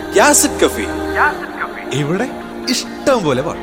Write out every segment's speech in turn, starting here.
യാസിഡ് കഫി ഇവിടെ ഇഷ്ടം പോലെ പാട്ട്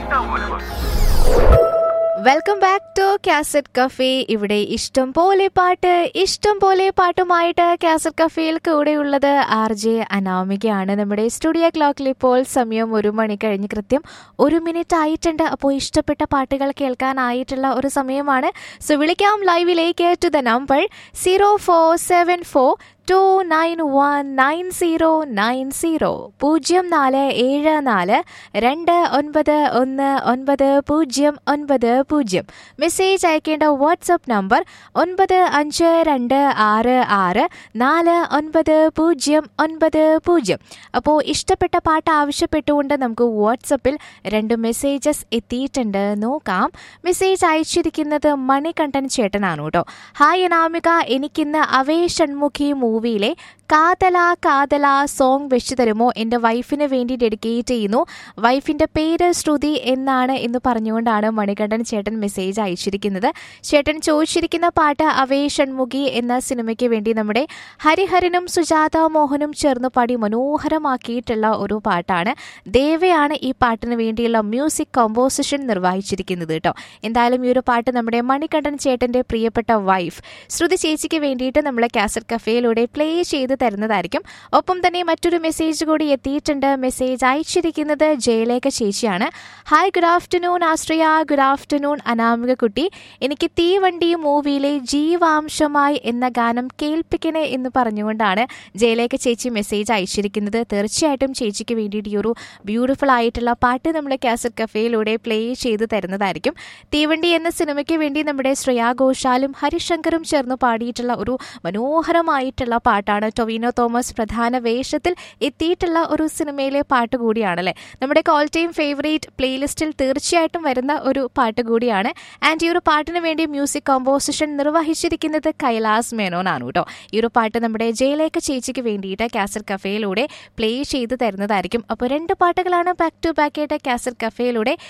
welcome back to cassette cafe ഇവിടെ ഇഷ്ടം പോലെ പാട്ട് ഇഷ്ടം പോലെ പാട്ടുമായിട്ട് കാസറ്റ് കഫേയിൽ കൂടെയുള്ളത് ആർ ജെ അനാമികയാണ് നമ്മുടെ സ്റ്റുഡിയോ ക്ലോക്കിൽ ഇപ്പോൾ സമയം ഒരു മണി കഴിഞ്ഞ് കൃത്യം ഒരു മിനിറ്റ് ആയിട്ടുണ്ട് അപ്പോൾ ഇഷ്ടപ്പെട്ട പാട്ടുകൾ കേൾക്കാനായിട്ടുള്ള ഒരു സമയമാണ് സോ വിളിക്കാം ലൈവിലേക്ക് to the number zero four seven four two nine one nine zero nine zero പൂജ്യം നാല് ഏഴ് നാല് രണ്ട് ഒൻപത് ഒന്ന് ഒൻപത് പൂജ്യം ഒൻപത് പൂജ്യം മെസ്സേജ് അയക്കേണ്ട വാട്സപ്പ് നമ്പർ ഒൻപത് അഞ്ച് രണ്ട് ആറ് ആറ് നാല് ഒൻപത് പൂജ്യം ഒൻപത് പൂജ്യം അപ്പോൾ ഇഷ്ടപ്പെട്ട പാട്ട് ആവശ്യപ്പെട്ടുകൊണ്ട് നമുക്ക് വാട്സപ്പിൽ രണ്ട് മെസ്സേജസ് എത്തിയിട്ടുണ്ട് നോക്കാം മെസ്സേജ് അയച്ചിരിക്കുന്നത് മണികണ്ഠൻ ചേട്ടനാണ് കേട്ടോ ഹായ് അനാമിക എനിക്കിന്ന് അവേ ഷൺമുഖി മൂവിയിലെ കാതല കാതല സോങ് വെച്ചു തരുമോ എൻ്റെ വൈഫിന് വേണ്ടി ഡെഡിക്കേറ്റ് ചെയ്യുന്നു വൈഫിൻ്റെ പേര് ശ്രുതി എന്നാണ് എന്ന് പറഞ്ഞുകൊണ്ടാണ് മണികണ്ഠൻ ചേട്ടൻ മെസ്സേജ് അയച്ചിരിക്കുന്നത് ചേട്ടൻ ചോദിച്ചിരിക്കുന്ന പാട്ട് അവേ ഷൺമുഖി എന്ന സിനിമയ്ക്ക് വേണ്ടി നമ്മുടെ ഹരിഹരനും സുജാത മോഹനും ചേർന്ന് പാടി മനോഹരമാക്കിയിട്ടുള്ള ഒരു പാട്ടാണ് ദേവയാണ് ഈ പാട്ടിന് വേണ്ടിയുള്ള മ്യൂസിക് കോമ്പോസിഷൻ നിർവഹിച്ചിരിക്കുന്നത് കേട്ടോ എന്തായാലും ഈ ഒരു പാട്ട് നമ്മുടെ മണികണ്ഠൻ ചേട്ടൻ്റെ പ്രിയപ്പെട്ട വൈഫ് ശ്രുതി ചേച്ചിക്ക് വേണ്ടിയിട്ട് നമ്മൾ കാസറ്റ് കഫേയിലൂടെ പ്ലേ ചെയ്ത് തരുന്നതായിരിക്കും ഒപ്പം തന്നെ മറ്റൊരു മെസ്സേജ് കൂടി എത്തിയിട്ടുണ്ട് മെസ്സേജ് അയച്ചിരിക്കുന്നത് ജയലേഖ ചേച്ചിയാണ് hi good afternoon Ashraya good afternoon Anamika കുട്ടി എനിക്ക് തീവണ്ടി മൂവിയിലെ ജീവാംശമായി എന്ന ഗാനം കേൾപ്പിക്കണേ എന്ന് പറഞ്ഞുകൊണ്ടാണ് ജയലേഖ ചേച്ചി മെസ്സേജ് അയച്ചിരിക്കുന്നത് തീർച്ചയായിട്ടും ചേച്ചിക്ക് വേണ്ടിയിട്ട് ഈ ഒരു ബ്യൂട്ടിഫുൾ ആയിട്ടുള്ള പാട്ട് നമ്മൾ കാസറ്റ് കഫേയിലൂടെ പ്ലേ ചെയ്ത് തരുന്നതായിരിക്കും തീവണ്ടി എന്ന സിനിമയ്ക്ക് വേണ്ടി നമ്മുടെ ശ്രേയാ ഘോഷാലും ഹരിശങ്കറും ചേർന്ന് പാടിയിട്ടുള്ള ഒരു മനോഹരമായിട്ടുള്ള പാട്ടാണ് ടൊവിനോ തോമസ് പ്രധാന വേഷത്തിൽ എത്തിയിട്ടുള്ള ഒരു സിനിമയിലെ പാട്ട് കൂടിയാണല്ലേ നമ്മുടെ കോൾ ടൈം ഫേവറേറ്റ് പ്ലേലിസ്റ്റിൽ തീർച്ചയായിട്ടും വരുന്ന ഒരു പാട്ട് കൂടിയാണ് ആൻഡ് ഈ ഒരു പാട്ടിന് വേണ്ടി മ്യൂസിക് കോമ്പോസിഷൻ നിർവഹിച്ചിരിക്കുന്നത് കൈലാസ് മേനോനാണ് കേട്ടോ ഈ ഒരു പാട്ട് നമ്മുടെ ജയലേഖ ചേച്ചിക്ക് വേണ്ടിയിട്ട് കാസറ്റ് കഫേയിലൂടെ പ്ലേ ചെയ്ത് തരുന്നതായിരിക്കും അപ്പോൾ രണ്ട് പാട്ടുകളാണ് ബാക്ക് ടു ബാക്ക് ആയിട്ട് കാസറ്റ് കഫേയിലൂടെ